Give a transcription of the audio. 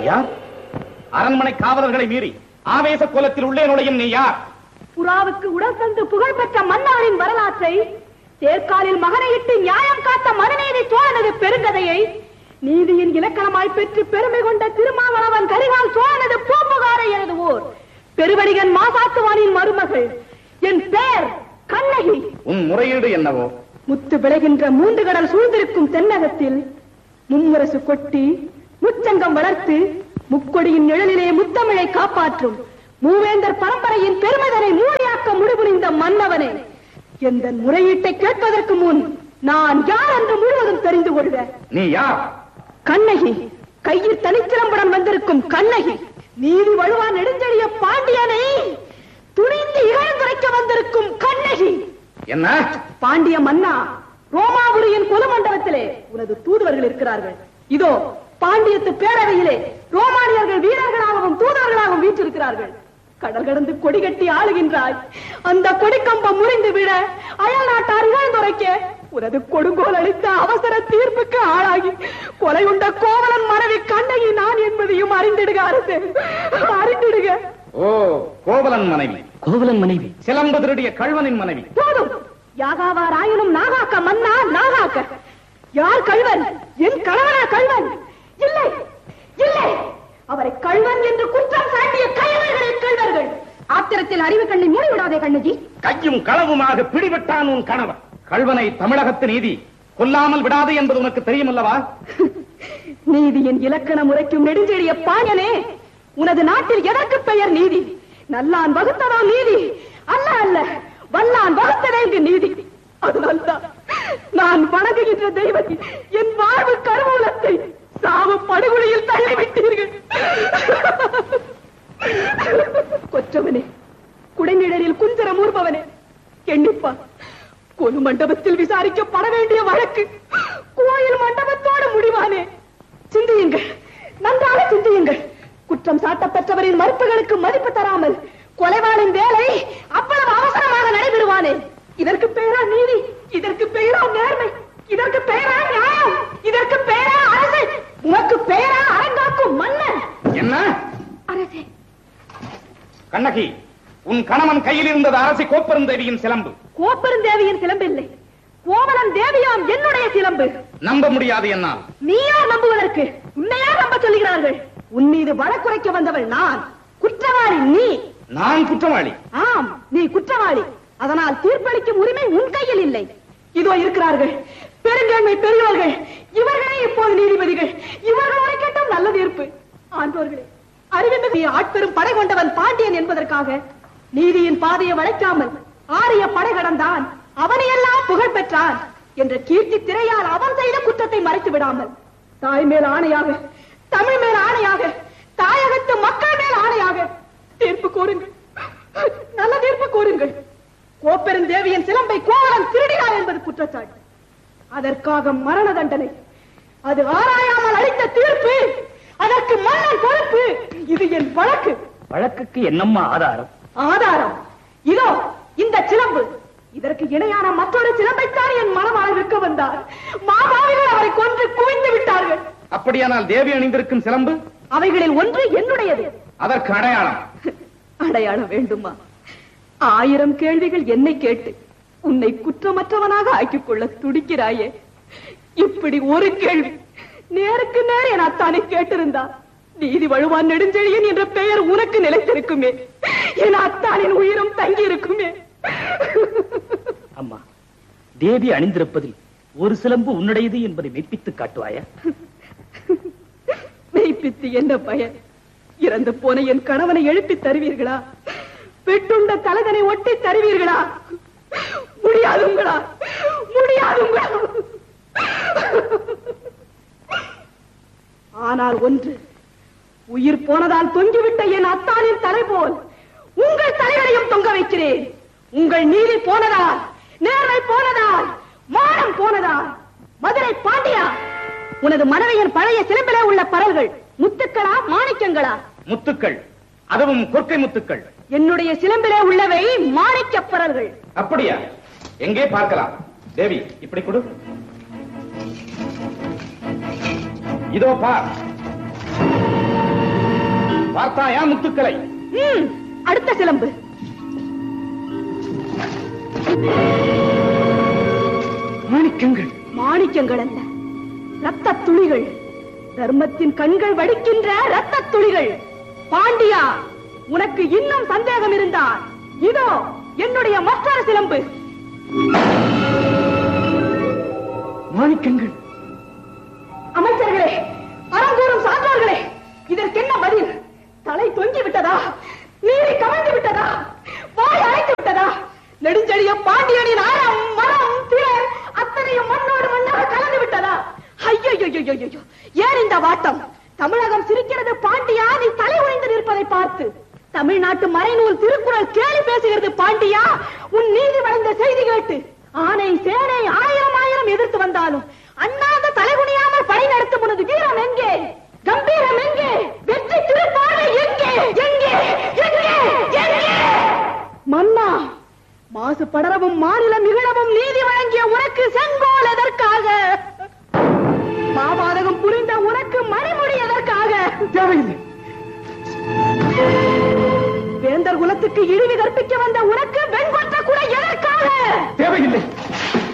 யார் அரண்மனை காவலர்களை மீறி ஆவேச கோலத்தில் உள்ளே நுழையும் நீ யார் புறாவுக்கு உடல் தந்து புகழ்பெற்ற மன்னவரின் வரலாற்றை தேர்காலில் மகனையிட்டு நியாயம் காத்த மனுநீதி சோழனது பெருங்கதையை நீதியின் இலக்கணமாய் பெற்று பெருமை கொண்ட திருமாவளவன் கரிகால் சோழனது பூம்புகாரை எழுதுவோர் பெருவடிகன் மாசாத்துவானின் மருமகள் என் பேர் கண்ணகி உன் முறையீடு என்னவோ முத்து விளைகின்ற மூன்று கடல் சூழ்ந்திருக்கும் தென்னகத்தில் மும்முரசு கொட்டி முச்சங்கம் வளர்த்து முக்கொடியின் நிழலிலே முத்தமிழை காப்பாற்றும் மூவேந்தர் பரம்பரையின் பெருமிதனை மூடியாக்க முடிபுரிந்த மன்னவனே எந்த முறையீட்டை கேட்பதற்கு முன் நான் யார் என்று முழுவதும் தெரிந்து கொள்க நீ யார் கண்ணகி கையில் தனிச்சிலம்புடன் வந்திருக்கும் கண்ணகி நீதி வழுவா நெடுஞ்செழிய பாண்டியனை துணிந்து இகழ்ந்துரைக்க வந்திருக்கும் கண்ணகி என்ன பாண்டிய மன்னா ரோமாபுரியின் பொதுமண்டலத்திலே உனது தூதுவர்கள் இருக்கிறார்கள் இதோ பாண்டியத்து பேரவையிலே ரோமானியர்கள் வீரர்களாகவும் தூதுவர்களாகவும் வீற்றிருக்கிறார்கள் கடல் கடந்து கொடி கட்டி ஆளுகின்றாய் அந்த கொடிக்கம்பம் முறிந்து விட அயல் நாட்டார் இழந்துரைக்க உனது கொடுங்கோல் அளித்த அவசர தீர்ப்புக்கு ஆளாகி கொலை உண்ட கோவலன் மனைவி கண்ணகி நான் என்பதையும் அறிந்திடுக அரசு அறிந்திடுக ஓ கோவலன் மனைவி கோவலன் மனைவி சிலம்பு திருடிய கழ்வனின் மனைவி போதும் யாகாவார் ஆயினும் நாகாக்க மன்னா நாகாக்க யார் கள்வன் என் கணவனா கள்வன் இல்லை இல்லை அவரை கள்வன் என்று குற்றம் சாட்டிய கைவர்களை கள்வர்கள் ஆத்திரத்தில் அறிவு கண்ணை மூடிவிடாதே கண்ணகி கையும் களவுமாக பிடிபட்டான் உன் கணவன் கழ்வனை தமிழகத்து நீதி கொல்லாமல் விடாது என்பது உனக்கு தெரியுமல்லவா நீதியின் இலக்கண முறைக்கும் நெடுஞ்செழிய பாயனே உனது நாட்டில் எதற்கு பெயர் நீதி நல்லான் வகுத்ததோ நீதி அல்ல அல்ல வல்லான் வகுத்ததே இங்கு நீதி அதனால்தான் நான் வணங்குகின்ற தெய்வத்தை என் வாழ்வு கருவூலத்தை சாவு படுகொலையில் தள்ளிவிட்டீர்கள் கொற்றவனே குடைநிழலில் குஞ்சரம் ஊர்பவனே எண்ணிப்பா கொலு மண்டபத்தில் விசாரிக்கப்பட வேண்டிய வழக்கு கோயில் மண்டபத்தோடு முடிவானே சிந்தியுங்கள் நன்றாக சிந்தியுங்கள் குற்றம் சாட்டப்பெற்றவரின் மறுப்புகளுக்கு மதிப்பு தராமல் கொலைவாளின் வேலை அவ்வளவு அவசரமாக நடைபெறுவானே இதற்கு பெயரா நீதி இதற்கு பெயரா நேர்மை இதற்கு பெயரா நியாயம் இதற்கு பெயரா அரசு உனக்கு பெயரா அரங்காக்கும் மன்னன் என்ன அரசே கண்ணகி உன் கணவன் கையில் இருந்தது அரசி கோப்பெருந்தேவியின் சிலம்பு கோப்பெருந்தேவியின் சிலம்பில்லை கோவலன் தேவியாம் என்னுடைய சிலம்பு நம்ப முடியாது என்னால் நீயா நம்புவதற்கு உன்னையா நம்ப சொல்லுகிறார்கள் உன் மீது வழக்குரைக்க வந்தவள் நான் குற்றவாளி நீ நான் குற்றவாளி ஆம் நீ குற்றவாளி அதனால் தீர்ப்பளிக்கும் உரிமை உன் கையில் இல்லை இதோ இருக்கிறார்கள் பெருங்கண்மை பெரியவர்கள் இவர்களே இப்போது நீதிபதிகள் இவர்கள் உரைக்கட்டும் நல்ல தீர்ப்பு ஆண்டோர்களே அறிவிமிகு ஆட்பெரும் படை கொண்டவன் பாண்டியன் என்பதற்காக நீதியின் பாதையை வளைக்காமல் ஆரிய படை கடந்தான் அவனையெல்லாம் புகழ் பெற்றான் என்ற கீர்த்தி திரையால் அவன் செய்த குற்றத்தை மறைத்து விடாமல் தாய் மேல் ஆணையாக தமிழ் மேல் ஆணையாக தாயகத்து மக்கள் மேல் ஆணையாக தீர்ப்பு கூறுங்கள் நல்ல தீர்ப்பு கூறுங்கள் கோப்பெருந்தேவியின் சிலம்பை கோவலன் திருடினார் என்பது குற்றச்சாட்டு அதற்காக மரண தண்டனை அது ஆராயாமல் அளித்த தீர்ப்பு அதற்கு மன்னன் பொறுப்பு இது என் வழக்கு வழக்குக்கு என்னம்மா ஆதாரம் ஆதாரம் இதோ இந்த சிலம்பு இதற்கு இணையான மற்றொரு சிலம்பைத்தான் என் மனமாக விற்க வந்தார் மாபாவிகள் அவரை கொன்று குவிந்து விட்டார்கள் அப்படியானால் தேவி அணிந்திருக்கும் சிலம்பு அவைகளில் ஒன்று என்னுடையது அதற்கு அடையாளம் அடையாளம் வேண்டுமா ஆயிரம் கேள்விகள் என்னை கேட்டு உன்னை குற்றமற்றவனாக ஆக்கிக் கொள்ள துடிக்கிறாயே இப்படி ஒரு கேள்வி நேருக்கு நேர் என் அத்தானை கேட்டிருந்தா நீதி வழுவான் நெடுஞ்செழியன் என்ற பெயர் உனக்கு நிலைத்திருக்குமே என் அத்தானின் உயிரும் தங்கி இருக்குமே அம்மா தேவி அணிந்திருப்பதில் ஒரு சிலம்பு உன்னுடையது என்பதை மெய்ப்பித்து காட்டுவாயா மெய்ப்பித்து என்ன பயன் இறந்து போன என் கணவனை எழுப்பி தருவீர்களா பெட்டுண்ட தலகனை ஒட்டி தருவீர்களா முடியாதுங்களா முடியாதுங்களா ஆனால் ஒன்று உயிர் போனதால் தொங்கிவிட்ட என் அத்தானின் தலை போல் உங்கள் தலைகளையும் தொங்க வைக்கிறேன் உங்கள் நீதி போனதால் நேர்மை போனதால் மானம் போனதால் மதுரை பாண்டியா உனது மனைவியின் பழைய சிலம்பிலே உள்ள பரல்கள் முத்துக்களா மாணிக்கங்களா முத்துக்கள் அதுவும் கொற்கை முத்துக்கள் என்னுடைய சிலம்பிலே உள்ளவை மாணிக்கப் பரல்கள் அப்படியா எங்கே பார்க்கலாம் தேவி இப்படி கொடு இதோ பார் பார்த்தாயா முத்துக்களை ம், அடுத்த சிலம்பு மாணிக்கங்கள் மாணிக்கங்கள் அல்ல ரத்த துளிகள் தர்மத்தின் கண்கள் வடிக்கின்ற ரத்த துளிகள் பாண்டியா உனக்கு இன்னும் சந்தேகம் இருந்தால் இதோ என்னுடைய மற்றொரு சிலம்பு மாணிக்கங்கள் அமைச்சர்களே அறங்கூறும் சான்றோர்களே இதற்கு என்ன பதில் தலை தொங்கி விட்டதா நீரை கவிழ்ந்து விட்டதா வாய் அழைத்து விட்டதா நெடுஞ்செழிய பாண்டியனின் அறம் மரம் திறன் அத்தனையும் மண்ணோடு மண்ணாக கலந்து விட்டதா ஐயோ ஏன் இந்த வாட்டம் தமிழகம் சிரிக்கிறது பாண்டியா நீ தலை உடைந்து நிற்பதை பார்த்து தமிழ்நாட்டு மறைநூல் திருக்குறள் கேலி பேசுகிறது பாண்டியா உன் நீதி வழங்க செய்தி கேட்டு ஆனை சேனை ஆயிரம் ஆயிரம் எதிர்த்து வந்தாலும் அண்ணாந்த தலைகுனியாமல் படை நடத்தும் உனது வீரம் எங்கே கம்பீரம் எங்கே வெற்றி திருப்பார்வை எங்கே எங்கே எங்கே எங்கே மன்னா மாசு படரவும் மாநிலம் இகழவும் நீதி வழங்கிய உனக்கு செங்கோல் எதற்காக மாபாதகம் புரிந்த உனக்கு மணிமுடி எதற்காக தேவையில்லை வேந்தர் குலத்துக்கு இழிவு கற்பிக்க வந்த உனக்கு வெண்கொற்ற கூட எதற்காக தேவையில்லை